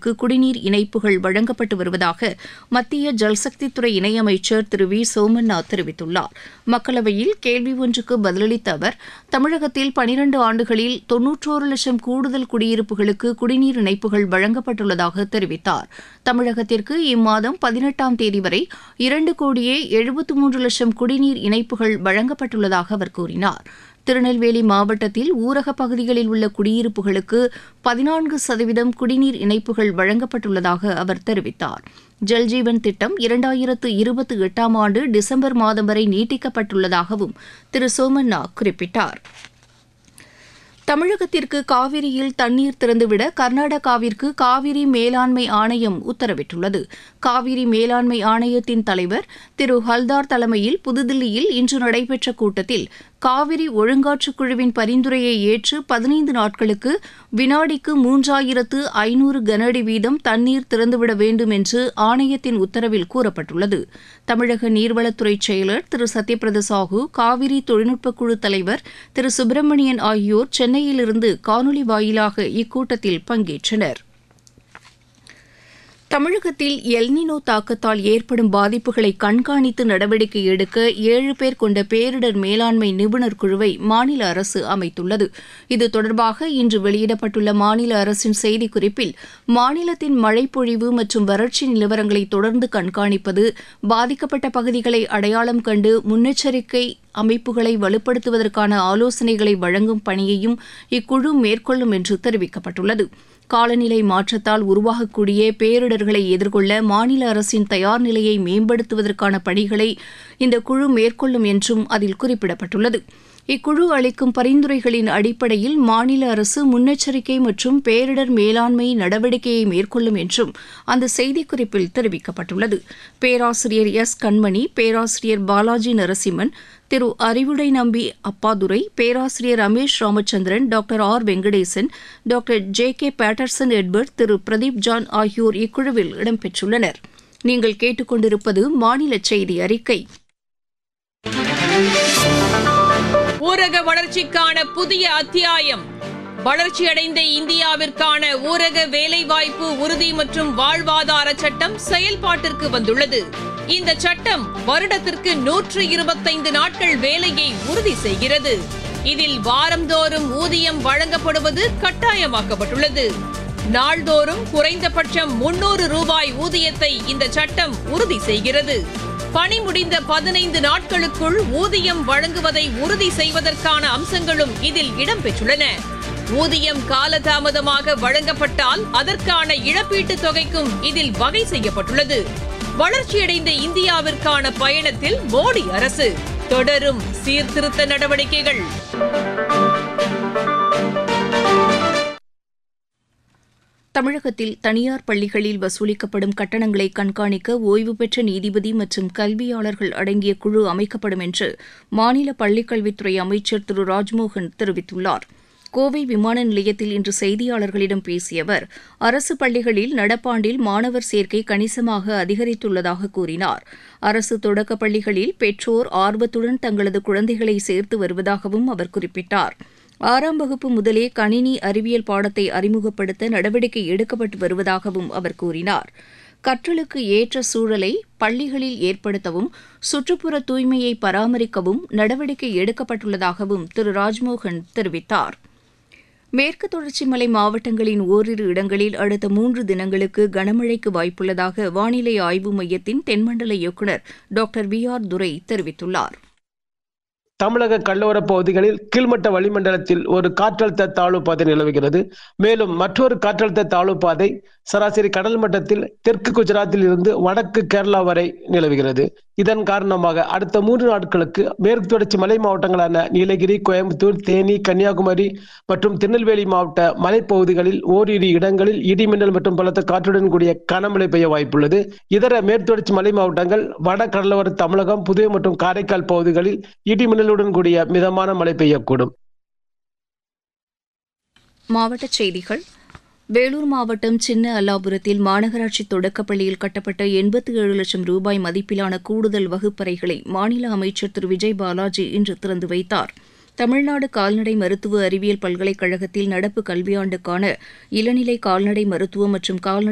குடியிருப்புகளுக்கு குடிநீர் இணைப்புகள் வழங்கப்பட்டு வருவதாக மத்திய ஜல்சக்தித்துறை இணையமைச்சர் திரு வி சோமநாத் தெரிவித்துள்ளார் மக்களவையில் கேள்வி ஒன்றுக்கு பதிலளித்த அவர் தமிழகத்தில் பனிரண்டு ஆண்டுகளில் தொன்னூற்றோரு லட்சம் கூடுதல் குடியிருப்புகளுக்கு குடிநீர் இணைப்புகள் வழங்கப்பட்டுள்ளதாக தெரிவித்தார் தமிழகத்திற்கு இம்மாதம் பதினெட்டாம் தேதி வரை இரண்டு கோடியே எழுபத்து மூன்று லட்சம் குடிநீர் இணைப்புகள் வழங்கப்பட்டுள்ளதாக அவர் கூறினார் திருநெல்வேலி மாவட்டத்தில் ஊரகப் பகுதிகளில் உள்ள குடியிருப்புகளுக்கு பதினான்கு சதவீதம் குடிநீர் இணைப்புகள் வழங்கப்பட்டுள்ளதாக அவர் தெரிவித்தார் ஜல்ஜீவன் திட்டம் இரண்டாயிரத்து இருபத்தி எட்டாம் ஆண்டு டிசம்பர் மாதம் வரை நீட்டிக்கப்பட்டுள்ளதாகவும் திரு சோமண்ணா குறிப்பிட்டார் தமிழகத்திற்கு காவிரியில் தண்ணீர் திறந்துவிட கர்நாடகாவிற்கு காவிரி மேலாண்மை ஆணையம் உத்தரவிட்டுள்ளது காவிரி மேலாண்மை ஆணையத்தின் தலைவர் திரு ஹல்தார் தலைமையில் புதுதில்லியில் இன்று நடைபெற்ற கூட்டத்தில் காவிரி ஒழுங்காற்றுக் குழுவின் பரிந்துரையை ஏற்று பதினைந்து நாட்களுக்கு வினாடிக்கு மூன்றாயிரத்து ஐநூறு கனஅடி வீதம் தண்ணீர் திறந்துவிட வேண்டும் என்று ஆணையத்தின் உத்தரவில் கூறப்பட்டுள்ளது தமிழக நீர்வளத்துறை செயலர் திரு சத்யபிரத சாஹூ காவிரி தொழில்நுட்பக் குழு தலைவர் திரு சுப்பிரமணியன் ஆகியோர் சென்னையிலிருந்து காணொலி வாயிலாக இக்கூட்டத்தில் பங்கேற்றனர் தமிழகத்தில் எல்னினோ தாக்கத்தால் ஏற்படும் பாதிப்புகளை கண்காணித்து நடவடிக்கை எடுக்க ஏழு பேர் கொண்ட பேரிடர் மேலாண்மை நிபுணர் குழுவை மாநில அரசு அமைத்துள்ளது இது தொடர்பாக இன்று வெளியிடப்பட்டுள்ள மாநில அரசின் செய்திக்குறிப்பில் மாநிலத்தின் மழைப்பொழிவு மற்றும் வறட்சி நிலவரங்களை தொடர்ந்து கண்காணிப்பது பாதிக்கப்பட்ட பகுதிகளை அடையாளம் கண்டு முன்னெச்சரிக்கை அமைப்புகளை வலுப்படுத்துவதற்கான ஆலோசனைகளை வழங்கும் பணியையும் இக்குழு மேற்கொள்ளும் என்று தெரிவிக்கப்பட்டுள்ளது காலநிலை மாற்றத்தால் உருவாகக்கூடிய பேரிடர்களை எதிர்கொள்ள மாநில அரசின் தயார் நிலையை மேம்படுத்துவதற்கான பணிகளை இந்த குழு மேற்கொள்ளும் என்றும் அதில் குறிப்பிடப்பட்டுள்ளது இக்குழு அளிக்கும் பரிந்துரைகளின் அடிப்படையில் மாநில அரசு முன்னெச்சரிக்கை மற்றும் பேரிடர் மேலாண்மை நடவடிக்கையை மேற்கொள்ளும் என்றும் அந்த செய்திக்குறிப்பில் தெரிவிக்கப்பட்டுள்ளது பேராசிரியர் எஸ் கண்மணி பேராசிரியர் பாலாஜி நரசிம்மன் திரு அறிவுடை நம்பி அப்பாதுரை பேராசிரியர் Ramesh Ramachandran doctor R Venkatesan doctor J K Patterson Edward Thiru Pradeep John ஆகியோர் இக்குழுவில் இடம்பெற்றுள்ளனர் நீங்கள் கேட்டுக்கொண்டிருப்பது மாநில செய்தி அறிக்கை ஊரக வளர்ச்சிக்கான புதிய அத்தியாயம் வளர்ச்சியடைந்த இந்தியாவிற்கான ஊரக வேலைவாய்ப்பு உறுதி மற்றும் வாழ்வாதார சட்டம் செயல்பாட்டிற்கு வந்துள்ளது இந்த சட்டம் வருடத்திற்கு நூற்று இருபத்தைந்து நாட்கள் வேலையை உறுதி செய்கிறது இதில் வாரந்தோறும் ஊதியம் வழங்கப்படுவது கட்டாயமாக்கப்பட்டுள்ளது நாள்தோறும் குறைந்தபட்சம் முன்னூறு ரூபாய் ஊதியத்தை இந்த சட்டம் உறுதி செய்கிறது பணி முடிந்த பதினைந்து நாட்களுக்குள் ஊதியம் வழங்குவதை உறுதி செய்வதற்கான அம்சங்களும் இதில் இடம்பெற்றுள்ளன ஊதியம் காலதாமதமாக வழங்கப்பட்டால் அதற்கான இழப்பீட்டுத் தொகைக்கும் இதில் வகை செய்யப்பட்டுள்ளது வளர்ச்சியடைந்த இந்தியாவிற்கான பயணத்தில் மோடி அரசு தொடரும் சீர்திருத்த நடவடிக்கைகள் தமிழகத்தில் தனியார் பள்ளிகளில் வசூலிக்கப்படும் கட்டணங்களை கண்காணிக்க ஓய்வு பெற்ற நீதிபதி மற்றும் கல்வியாளர்கள் அடங்கிய குழு அமைக்கப்படும் என்று மாநில பள்ளிக்கல்வித்துறை அமைச்சர் திரு ராஜ்மோகன் தெரிவித்துள்ளார் கோவை விமான நிலையத்தில் இன்று செய்தியாளர்களிடம் பேசிய அவர் அரசு பள்ளிகளில் நடப்பாண்டில் மாணவர் சேர்க்கை கணிசமாக அதிகரித்துள்ளதாக கூறினார் அரசு தொடக்கப் பள்ளிகளில் பெற்றோர் ஆர்வத்துடன் தங்களது குழந்தைகளை சேர்த்து வருவதாகவும் அவர் குறிப்பிட்டார் ஆறாம் வகுப்பு முதலே கணினி அறிவியல் பாடத்தை அறிமுகப்படுத்த நடவடிக்கை எடுக்கப்பட்டு வருவதாகவும் அவர் கூறினார் கற்றலுக்கு ஏற்ற சூழலை பள்ளிகளில் ஏற்படுத்தவும் சுற்றுப்புற தூய்மையை பராமரிக்கவும் நடவடிக்கை எடுக்கப்பட்டுள்ளதாகவும் திரு ராஜ்மோகன் தெரிவித்தார் மேற்கு தொடர்ச்சி மலை மாவட்டங்களின் ஓரிரு இடங்களில் அடுத்த மூன்று தினங்களுக்கு கனமழைக்கு வாய்ப்புள்ளதாக வானிலை ஆய்வு மையத்தின் தென்மண்டல இயக்குநர் டாக்டர் வி ஆர் துரை தெரிவித்துள்ளார் தமிழக கடலோர பகுதிகளில் கீழ்மட்ட வளிமண்டலத்தில் ஒரு காற்றழுத்த தாழ்வு பாதை நிலவுகிறது மேலும் மற்றொரு காற்றழுத்த தாழ்வு பாதை சராசரி கடல் மட்டத்தில் தெற்கு குஜராத்தில் இருந்து வடக்கு கேரளா வரை நிலவுகிறது இதன் காரணமாக அடுத்த மூன்று நாட்களுக்கு மேற்கு தொடர்ச்சி மலை மாவட்டங்களான நீலகிரி கோயம்புத்தூர் தேனி கன்னியாகுமரி மற்றும் திருநெல்வேலி மாவட்ட மலைப்பகுதிகளில் ஓரிரு இடங்களில் இடிமின்னல் மற்றும் பலத்த காற்றுடன் கூடிய கனமழை பெய்ய வாய்ப்புள்ளது இதர மேற்கு தொடர்ச்சி மலை மாவட்டங்கள் வட கடலோர தமிழகம் புதுவை மற்றும் காரைக்கால் பகுதிகளில் இடிமின்னலுடன் கூடிய மிதமான மழை பெய்யக்கூடும் மாவட்டச் செய்திகள் வேலூர் மாவட்டம் சின்ன அல்லாபுரத்தில் மாநகராட்சி தொடக்கப்பள்ளியில் கட்டப்பட்ட எண்பத்தி ஏழு லட்சம் ரூபாய் மதிப்பிலான கூடுதல் வகுப்பறைகளை மாநில அமைச்சர் திரு விஜய் பாலாஜி இன்று திறந்து வைத்தார் தமிழ்நாடு கால்நடை மருத்துவ அறிவியல் பல்கலைக்கழகத்தில் நடப்பு கல்வியாண்டுக்கான இளநிலை கால்நடை மருத்துவம் மற்றும் கால்நடை